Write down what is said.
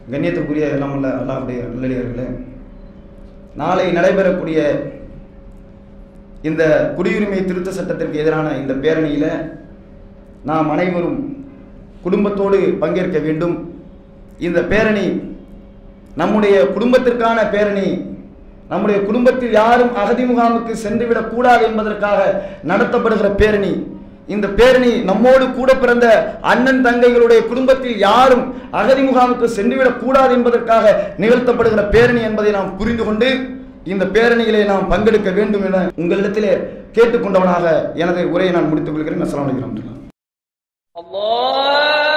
கண்ணியத்துக்குரிய எல்லாம் உள்ள அல்லாஹுடைய நல்லடியார்களே நாளை நடைபெறக்கூடிய இந்த குடியுரிமை திருத்த சட்டத்திற்கு எதிரான இந்த பேரணியில் நாம் அனைவரும் குடும்பத்தோடு பங்கேற்க வேண்டும் இந்த பேரணி நம்முடைய குடும்பத்திற்கான பேரணி நம்முடைய குடும்பத்தில் யாரும் அகதி முகாமுக்கு சென்றுவிடக் கூடாது என்பதற்காக நடத்தப்படுகிற பேரணி இந்த பேரணி நம்மோடு கூட பிறந்த அண்ணன் தங்கைகளுடைய குடும்பத்தில் யாரும் அகதி முகாமுக்கு சென்றுவிடக் கூடாது என்பதற்காக நிகழ்த்தப்படுகிற பேரணி என்பதை நாம் புரிந்து கொண்டு இந்த பேரணியிலே நாம் பங்கெடுக்க வேண்டும் என உங்களிடத்திலே கேட்டுக்கொண்டவனாக எனது உரையை நான் முடித்துக் கொள்கிறேன் அஸ்ஸலாமு அலைக்கும் الله